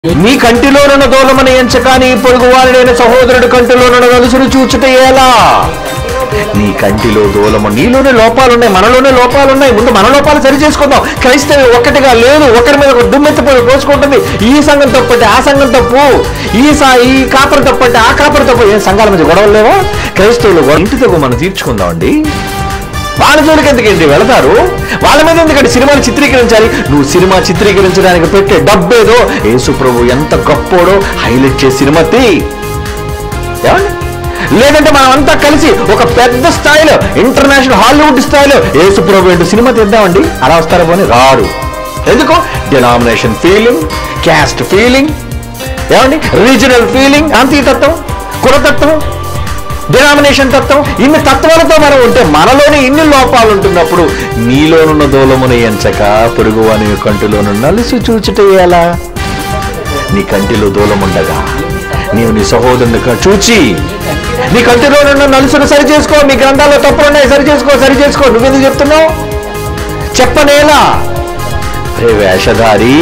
నీ కంటిలోనున్న దూలమని ఎంచక నీ పొరుగు వారినైన సహోదరుడి కంటిలోనున్న నలుసును చూచుట ఎలా నీ కంటిలో దూలము నీలోనే లోపాలున్నాయి మనలోనే లోపాలున్నాయి ముందు మన లోపాలు సరి చేసుకుందాం క్రైస్తవి ఒక్కటిగా లేదు ఒకరి మీద ఒక దుమ్మెత్తిపోయి కోసుకుంటుంది ఈ సంఘం తప్పంటే ఆ సంఘం తప్పు ఈ సా ఈ కాపర తప్పంటే ఆ కాపర తప్పు ఏ సంఘాల మధ్య గొడవలు లేవా క్రైస్తవులు గొడవ- ఇంటితో మనం తీర్చుకుందామండి వాళ్ళ జోలికి ఎందుకండి వెళతారు వాళ్ళ మీద ఎందుకంటే సినిమాలు చిత్రీకరించాలి నువ్వు సినిమా చిత్రీకరించడానికి పెట్టే డబ్బేదో యేసు ప్రభు ఎంత గొప్పోడో హైలైట్ చేసి సినిమా తీ ఏమండి లేదంటే మనం అంతా కలిసి ఒక పెద్ద స్థాయిలో ఇంటర్నేషనల్ హాలీవుడ్ స్థాయిలో యేసు ప్రభు ఏంటో సినిమా తీద్దామండి అలా వస్తారా పోనీ రారు ఎందుకు డినామినేషన్ ఫీలింగ్ క్యాస్ట్ ఫీలింగ్ ఏమండి రీజనల్ ఫీలింగ్ అంతీతత్వం కులతత్వం డినామినేషన్ తత్వం ఇన్ని తత్వాలతో మనం ఉంటే మనలోని ఇన్ని లోపాలు ఉంటున్నప్పుడు నీలోనున్న దూలమును ఎంచక పొరుగు అని కంటిలోను నలుసు చూచుట ఎలా నీ కంటిలో దూలముండగా నీవు నీ సహోదరుని క- చూచి నీ కంటిలోనున్న నలుసును సరి చేసుకో మీ గ్రంథాల్లో తప్పులు ఉన్నాయి సరి చేసుకో సరి చేసుకో నువ్వెందుకు చెప్తున్నావు చెప్పనేలా రే వేషధారి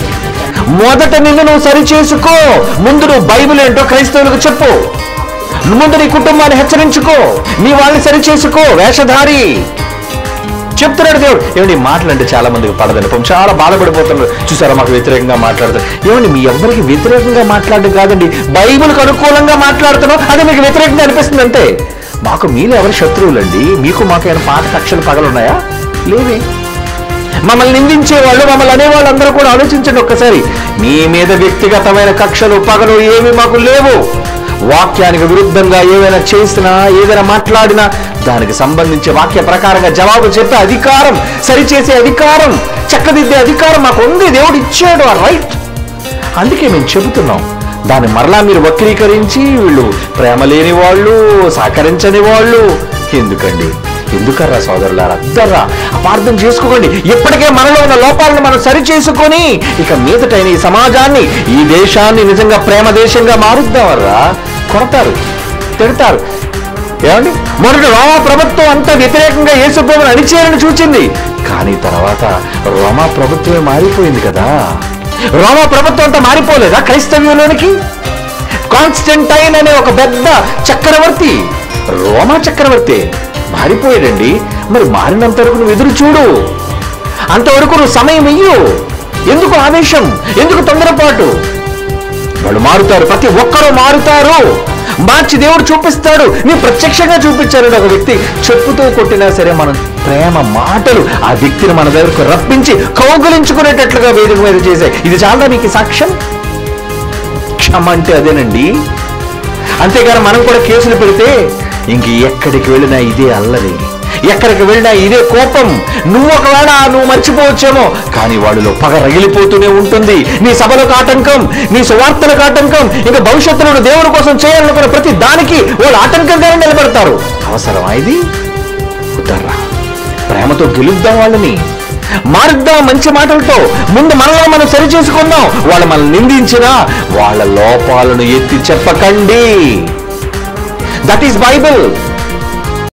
మొదట నిన్ను నువ్వు సరి చేసుకో ముందు నువ్వు బైబిల్ ఏంటో క్రైస్తవులకు చెప్పు ముందు నీ కుటుంబాన్ని హెచ్చరించుకో నీ వాళ్ళని సరి చేసుకో వేషధారి చెప్తున్నాడు దేవుడు ఏమండి ఈ మాటలు అంటే చాలా మందికి పడదని పాపం చాలా బాధపడిపోతున్నారు చూసారా మాకు వ్యతిరేకంగా మాట్లాడతారు ఏమండి మీ ఎవరికి వ్యతిరేకంగా మాట్లాడడం కాదండి బైబిల్కి అనుకూలంగా మాట్లాడుతున్నాం అది మీకు వ్యతిరేకంగా అనిపిస్తుంది అంతే మాకు మీలో ఎవరు శత్రువులండి మీకు మాకు ఏమైనా పాత కక్షలు పగలున్నాయా లేవే మమ్మల్ని నిందించే వాళ్ళు మమ్మల్ని అనేవాళ్ళు అందరూ కూడా ఆలోచించండి ఒక్కసారి మీ మీద వ్యక్తిగతమైన కక్షలు పగలు ఏమి మాకు లేవు వాక్యానికి విరుద్ధంగా ఏమైనా చేసినా ఏదైనా మాట్లాడినా దానికి సంబంధించి వాక్య ప్రకారంగా జవాబు చెప్పే అధికారం సరిచేసే అధికారం చక్కదిద్దే అధికారం మాకు ఉంది దేవుడు ఇచ్చాడు ఆ రైట్ అందుకే మేము చెబుతున్నాం దాన్ని మరలా మీరు వక్రీకరించి వీళ్ళు ప్రేమ లేని వాళ్ళు సహకరించని వాళ్ళు ఎందుకండి ఎందుకర్రా సోదరులారా అద్దర్రా అపార్థం చేసుకోకండి ఇప్పటికే మనలో ఉన్న లోపాలను మనం సరి చేసుకొని ఇక మీదటైన ఈ సమాజాన్ని ఈ దేశాన్ని నిజంగా ప్రేమ దేశంగా మారుద్దామర్రా కొడతారు తిడతారు ఏమండి మొదట రోమా ప్రభుత్వం అంతా వ్యతిరేకంగా యేసుప్రభుని అణిచేయాలని చూచింది కానీ తర్వాత రోమా ప్రభుత్వమే మారిపోయింది కదా రోమా ప్రభుత్వం అంతా మారిపోలేదా క్రైస్తవ్యంలోనికి కాన్స్టంటైన్ అనే ఒక పెద్ద చక్రవర్తి రోమా చక్రవర్తి మారిపోయాడండి మరి మారినంత వరకు నువ్వు ఎదురు చూడు అంతవరకు నువ్వు సమయం ఇయ్యు ఎందుకు ఆవేశం ఎందుకు తొందరపాటు వాళ్ళు మారుతారు ప్రతి ఒక్కరూ మారుతారు మార్చి దేవుడు చూపిస్తాడు నీ ప్రత్యక్షంగా చూపించాడు ఒక వ్యక్తి చెప్పుతో కొట్టినా సరే మనం ప్రేమ మాటలు ఆ వ్యక్తిని మన దగ్గరకు రప్పించి కౌగులించుకునేటట్లుగా వేదిక మీద చేసే ఇది చాలా నీకు సాక్ష్యం క్షమ అంటే అదేనండి అంతేగాని మనం కూడా కేసులు పెడితే ఇంక ఎక్కడికి వెళ్ళినా ఇదే అల్లరి ఎక్కడికి వెళ్ళినా ఇదే కోపం నువ్వు ఒకవేళ నువ్వు మర్చిపోవచ్చేమో కానీ వాళ్ళలో పగ రగిలిపోతూనే ఉంటుంది నీ సభలకు ఆటంకం నీ సువార్తలకు ఆటంకం ఇంకా భవిష్యత్తులో నువ్వు దేవుని కోసం చేయాలనుకున్న ప్రతి దానికి వాళ్ళు ఆటంకంగానే నిలబడతారు అవసరమా ఇది కుదర్రా ప్రేమతో గెలుద్దాం వాళ్ళని మారుద్దాం మంచి మాటలతో ముందు మనలో మనం సరి చేసుకుందాం వాళ్ళు మనల్ని నిందించినా వాళ్ళ లోపాలను ఎత్తి చెప్పకండి దట్ ఈస్ బైబిల్